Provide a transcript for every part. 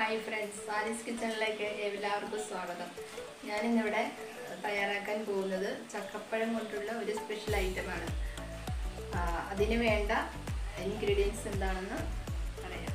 hi friends saris കിച്ചണിലേക്ക് എല്ലാവർക്കും സ്വാഗതം ഞാനിന്നിവിടെ തയ്യാറാക്കാൻ പോകുന്നത് ചക്കപ്പഴം കൊണ്ടുള്ള ഒരു സ്പെഷ്യൽ ഐറ്റമാണ് ആ, അതിന് വേണ്ട ഇൻഗ്രീഡിയൻസ് എന്താണെന്ന് പറയാം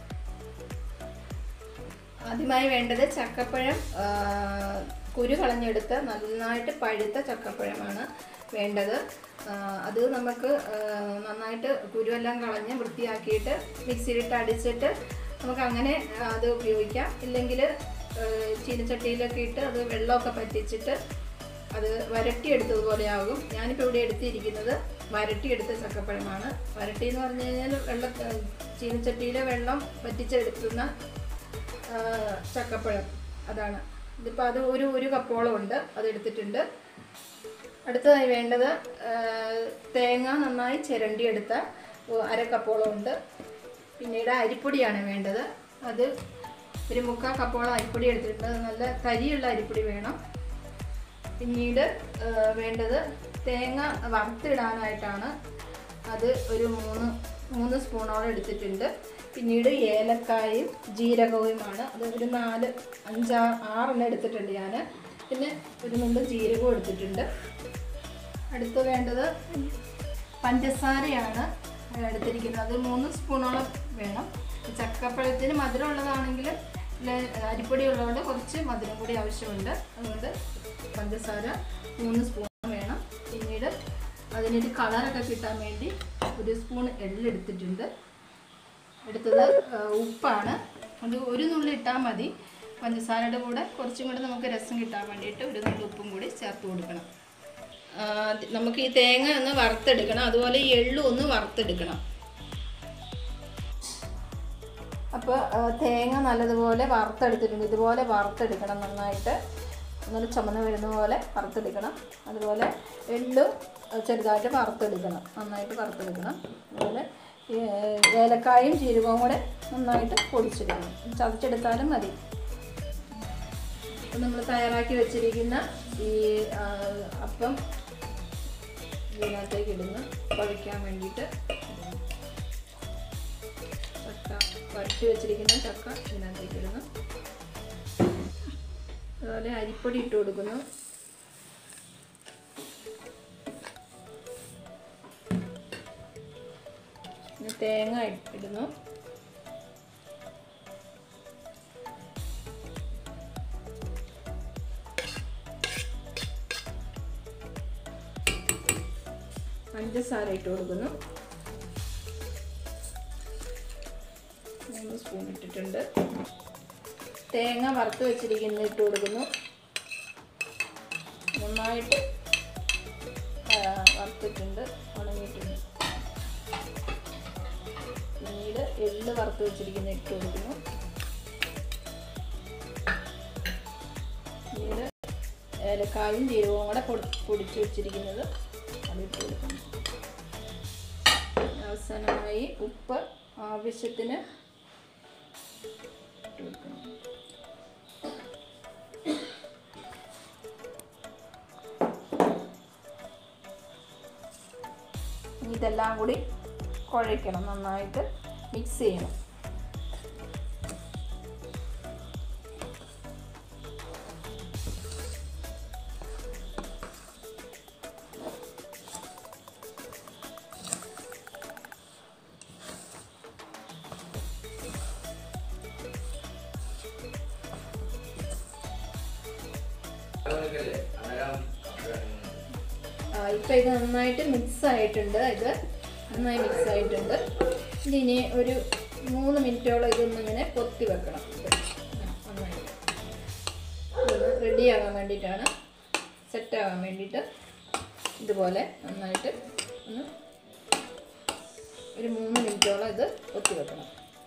ആദ്യമായി വേണ്ടത് ചക്കപ്പഴം ആ, കുരു കളഞ്ഞെടുത്ത നന്നായിട്ട് പഴുത്ത ചക്കപ്പഴമാണ് വേണ്ടത് ആ, അത് നമുക്ക് ആ, നന്നായിട്ട് കുരുവെല്ലാം കളഞ്ഞ് വൃത്തിയാക്കിയിട്ട് മിക്സിയിലിട്ട് അടിച്ചിട്ട് നമുക്ക് അങ്ങനെ അത് ഉപയോഗിക്കാം ഇല്ലെങ്കിൽ ചീനച്ചട്ടിയിലൊക്കെ ഇട്ട് അത് വെള്ളമൊക്കെ പറ്റിച്ചിട്ട് അത് വരട്ടിയെടുത്തതുപോലെ ആകും ഞാനിപ്പോൾ ഇവിടെ എടുത്തിരിക്കുന്നത് വരട്ടിയെടുത്ത ചക്കപ്പഴമാണ് വരട്ടി എന്ന് പറഞ്ഞു കഴിഞ്ഞാൽ വെള്ള ചീനച്ചട്ടിയിലെ വെള്ളം വറ്റിച്ചെടുക്കുന്ന ആ, ചക്കപ്പഴം അതാണ് ഇതിപ്പോൾ അത് ഒരു ഒരു കപ്പോളം ഉണ്ട് അത് എടുത്തിട്ടുണ്ട് അടുത്തതായി വേണ്ടത് ആ, തേങ്ങ നന്നായി ചിരണ്ടിയെടുത്ത ഒ- അര കപ്പോളം ഉണ്ട് പിന്നീട് അരിപ്പൊടിയാണ് വേണ്ടത് അത് ഒരു മുക്കാൽ കപ്പോളം അരിപ്പൊടി എടുത്തിട്ടുണ്ട് അത് നല്ല തരിയുള്ള അരിപ്പൊടി വേണം പിന്നീട് ആ, വേണ്ടത് തേങ്ങ വറുത്തിടാനായിട്ടാണ് അത് ഒരു മൂന്ന് മൂന്ന് സ്പൂണോളം എടുത്തിട്ടുണ്ട് പിന്നീട് ഏലക്കായും ജീരകവുമാണ് അത് ഒരു നാല് അഞ്ചാ ആറെണ്ണം എടുത്തിട്ടുണ്ട് ഞാൻ പിന്നെ ഒരു നുണ്ട് ജീരകവും എടുത്തിട്ടുണ്ട് അടുത്ത് വേണ്ടത് പഞ്ചസാരയാണ് എടുത്തിരിക്കുന്നത് അത് മൂന്ന് സ്പൂണോളം വേണം ചക്കപ്പഴത്തിന് മധുരം ഉള്ളതാണെങ്കിൽ അരിപ്പൊടി ഉള്ളതുകൊണ്ട് കുറച്ച് മധുരം കൂടി ആവശ്യമുണ്ട് അതുകൊണ്ട് പഞ്ചസാര മൂന്ന് സ്പൂൺ വേണം പിന്നീട് അതിനൊരു കളറൊക്കെ കിട്ടാൻ വേണ്ടി ഒരു സ്പൂൺ എള്ളെടുത്തിട്ടുണ്ട് അടുത്തത് ആ, ഉപ്പാണ് അത് ഒരു നുള്ളി ഇട്ടാൽ മതി പഞ്ചസാരയുടെ കൂടെ കുറച്ചും കൂടെ നമുക്ക് രസം കിട്ടാൻ വേണ്ടിയിട്ട് ഒരു നുള്ളി ഉപ്പും കൂടി ചേർത്ത് കൊടുക്കണം ആ, അത് നമുക്ക് ഈ തേങ്ങ ഒന്ന് വറുത്തെടുക്കണം അതുപോലെ ഈ എള്ളും ഒന്ന് വറുത്തെടുക്കണം അപ്പോൾ തേങ്ങ നല്ലതുപോലെ വറുത്തെടുത്തിട്ടുണ്ട് ഇതുപോലെ വറുത്തെടുക്കണം നന്നായിട്ട് നല്ല ചുമന്ന് വരുന്ന പോലെ വറുത്തെടുക്കണം അതുപോലെ എള്ളും ചെറുതായിട്ട് വറുത്തെടുക്കണം നന്നായിട്ട് വറുത്തെടുക്കണം അതുപോലെ ഈ, ഏലക്കായും ജീരകവും കൂടെ നന്നായിട്ട് പൊടിച്ചെടുക്കണം ചതച്ചെടുത്താലും മതി അപ്പം നമ്മൾ തയ്യാറാക്കി വെച്ചിരിക്കുന്ന ഈ ആ, അപ്പം ഇതിനകത്തേക്ക് ഇടുന്നു കുഴയ്ക്കാൻ വേണ്ടിയിട്ട് ചക്ക വരട്ടി വെച്ചിരിക്കുന്ന ചക്ക ഇതിനകത്തേക്ക് ഇടുന്നു അതുപോലെ അരിപ്പൊടി ഇട്ട് കൊടുക്കുന്നു പിന്നെ തേങ്ങ ഇ- ഇടുന്നു പഞ്ചസാര ഇട്ട് കൊടുക്കുന്നു മൂന്ന് സ്പൂൺ ഇട്ടിട്ടുണ്ട് തേങ്ങ വറുത്ത് വെച്ചിരിക്കുന്നത് ഇട്ട് കൊടുക്കുന്നു നന്നായിട്ട് ആ, വറുത്തിട്ടുണ്ട് ഉണങ്ങിയിട്ടുണ്ട് പിന്നീട് എള്ള് വറുത്ത് വെച്ചിരിക്കുന്ന ഇട്ട് കൊടുക്കുന്നു പിന്നീട് ഏലക്കായും ജീരകവും കൂടെ പൊടി പൊടിച്ച് വെച്ചിരിക്കുന്നത് അതിട്ട് കൊടുക്കുന്നു അവസാനമായി ഉപ്പ് ആവശ്യത്തിന് ഇട്ട് കൊടുക്കണം ഇനി ഇതെല്ലാം കൂടി കുഴയ്ക്കണം നന്നായിട്ട് മിക്സ് ചെയ്യണം ആ, ഇപ്പം ഇത് നന്നായിട്ട് മിക്സ് ആയിട്ടുണ്ട് ഇത് നന്നായി മിക്സ് ആയിട്ടുണ്ട് ഇനി ഒരു മൂന്ന് മിനിറ്റോളം ഇതൊന്ന് ഇങ്ങനെ പൊത്തി വെക്കണം ഇത് നന്നായിട്ട് ഇതൊന്ന് റെഡിയാകാൻ വേണ്ടിയിട്ടാണ് സെറ്റാകാൻ വേണ്ടിയിട്ട് ഇതുപോലെ നന്നായിട്ട് ഒന്ന് ഒരു മൂന്ന് മിനിറ്റോളം ഇത് പൊത്തി വെക്കണം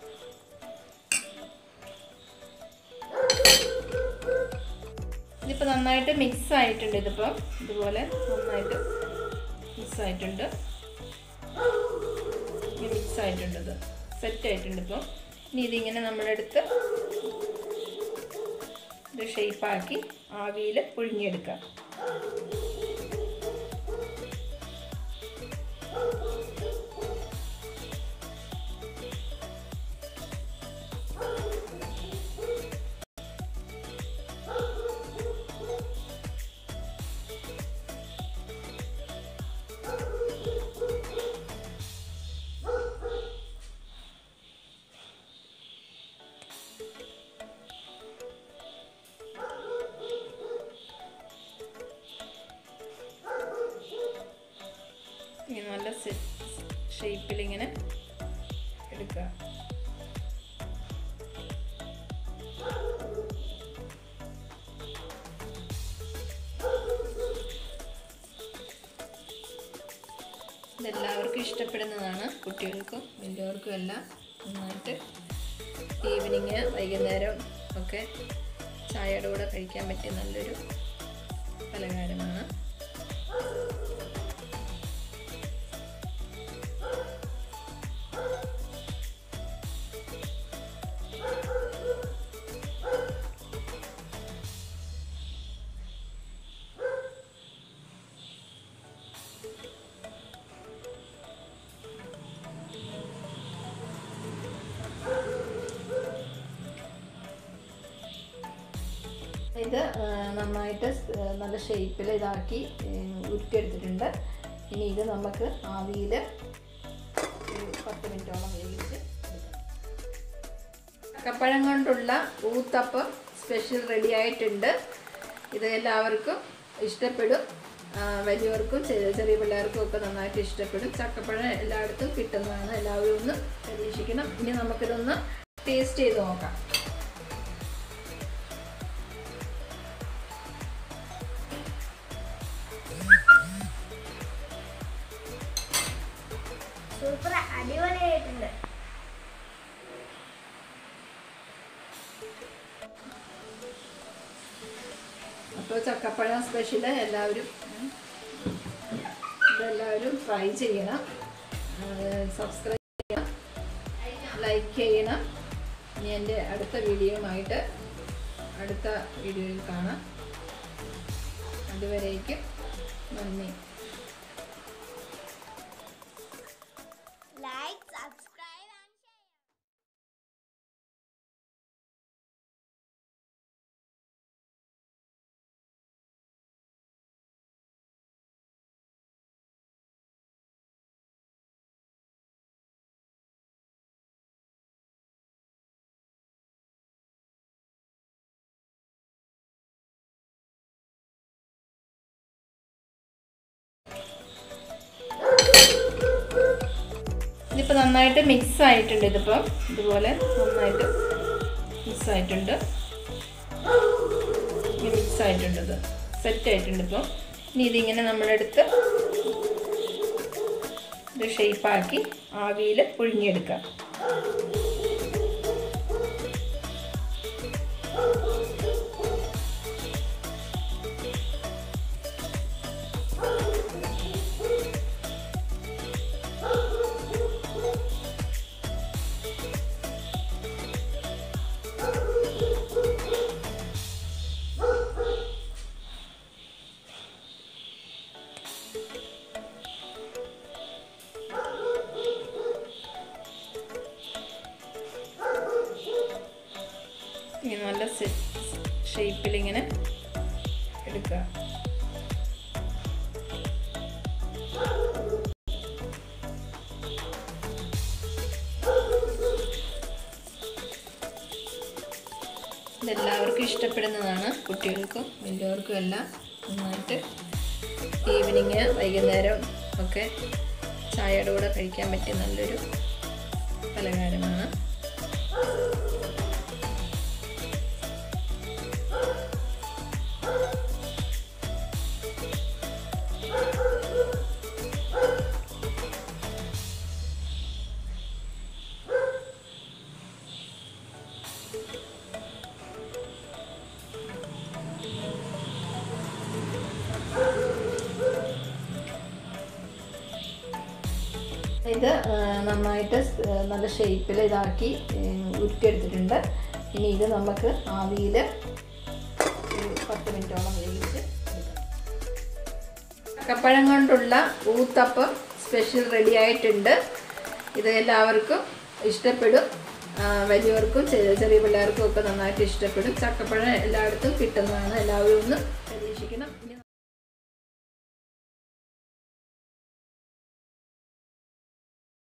ഇതിപ്പോൾ നന്നായിട്ട് മിക്സ് ആയിട്ടുണ്ട് ഇതിപ്പം ഇതുപോലെ നന്നായിട്ട് മിക്സ് ആയിട്ടുണ്ട് മിക്സ് ആയിട്ടുണ്ട് ഇത് സെറ്റ് ആയിട്ടുണ്ട് ഇപ്പം ഇനി ഇതിങ്ങനെ നമ്മളെടുത്ത് ഇത് ഷേപ്പാക്കി ആവിയിൽ പുഴുങ്ങിയെടുക്കാം ഇങ്ങനെ നല്ല ഷേപ്പിൽ ഇങ്ങനെ എടുക്കുക ഇതെല്ലാവർക്കും ഇഷ്ടപ്പെടുന്നതാണ് കുട്ടികൾക്കും വലിയവർക്കും എല്ലാം നന്നായിട്ട് ഈവനിങ് വൈകുന്നേരം ഒക്കെ ചായയുടെ കൂടെ കഴിക്കാൻ പറ്റിയ നല്ലൊരു പലഹാരമാണ് ഇത് ആ, നന്നായിട്ട് സ്- ആ, നല്ല ഷേപ്പിൽ ഇതാക്കി ഉം, ഉരുട്ടിയെടുത്തിട്ടുണ്ട് ഇനി ഇത് നമുക്ക് ആവിയിൽ ഒരു പത്ത് മിനിറ്റോളം വേവിച്ച് എടുക്കാം ചക്കപ്പഴം കൊണ്ടുള്ള ഊത്തപ്പം സ്പെഷ്യൽ റെഡി ആയിട്ടുണ്ട് ഇത് എല്ലാവർക്കും ഇഷ്ടപ്പെടും ആ, വലിയവർക്കും ചെറിയ ചെറിയ പിള്ളേർക്കും ഒക്കെ നന്നായിട്ട് ഇഷ്ടപ്പെടും ചക്കപ്പഴം എല്ലായിടത്തും കിട്ടുന്നതാണ് എല്ലാവരും ഒന്ന് പരീക്ഷിക്കണം ഇനി നമുക്കിതൊന്ന് ടേസ്റ്റ് ചെയ്ത് നോക്കാം സൂപ്പർ അടിപൊളിയായിട്ടുണ്ട് അപ്പോൾ ചക്കപ്പഴം സ്പെഷ്യൽ എല്ലാവരും ഉം, ഇതെല്ലാവരും ട്രൈ ചെയ്യണം സബ്സ്ക്രൈബ് ചെയ്യണം ലൈക്ക് ചെയ്യണം ഇനി എൻ്റെ അടുത്ത വീഡിയോയുമായിട്ട് അടുത്ത വീഡിയോയിൽ കാണാം അതുവരേക്കും നന്ദി ലൈക്ക് സബ്സ്ക്രൈബ് ആൻഡ് ഷെയർ ഇതിപ്പോൾ നന്നായിട്ട് മിക്സ് ആയിട്ടുണ്ട് ഇതിപ്പം ഇതുപോലെ നന്നായിട്ട് മിക്സ് ആയിട്ടുണ്ട് മിക്സ് ആയിട്ടുണ്ട് ഇത് സെറ്റ് ആയിട്ടുണ്ട് ഇപ്പം ഇനി ഇതിങ്ങനെ നമ്മളെടുത്ത് ഇത് ഷേപ്പാക്കി ആവിയിൽ പുഴുങ്ങിയെടുക്കാം ഇങ്ങനെ നല്ല ഷേപ്പിൽ ഇങ്ങനെ എടുക്കുക ഇതെല്ലാവർക്കും ഇഷ്ടപ്പെടുന്നതാണ് കുട്ടികൾക്കും വലിയവർക്കും എല്ലാം നന്നായിട്ട് ഈവനിങ് വൈകുന്നേരം ഒക്കെ ചായയുടെ കൂടെ കഴിക്കാൻ പറ്റിയ നല്ലൊരു പലഹാരമാണ് ഇത് ആ, നന്നായിട്ട് സ്- ആ, നല്ല ഷേപ്പിൽ ഇതാക്കി ഉം, ഉരുട്ടിയെടുത്തിട്ടുണ്ട് ഇനി ഇത് നമുക്ക് ആവിയിൽ ഒരു പത്ത് മിനിറ്റോളം വേവിച്ച് എടുക്കാം ചക്കപ്പഴം കൊണ്ടുള്ള ഊത്തപ്പം സ്പെഷ്യൽ റെഡി ആയിട്ടുണ്ട് ഇത് എല്ലാവർക്കും ഇഷ്ടപ്പെടും ആ, വലിയവർക്കും ചെറിയ ചെറിയ പിള്ളേർക്കും ഒക്കെ നന്നായിട്ട് ഇഷ്ടപ്പെടും ചക്കപ്പഴം എല്ലായിടത്തും കിട്ടുന്നതാണ് എല്ലാവരും ഒന്ന് പരീക്ഷിക്കണം ഇനി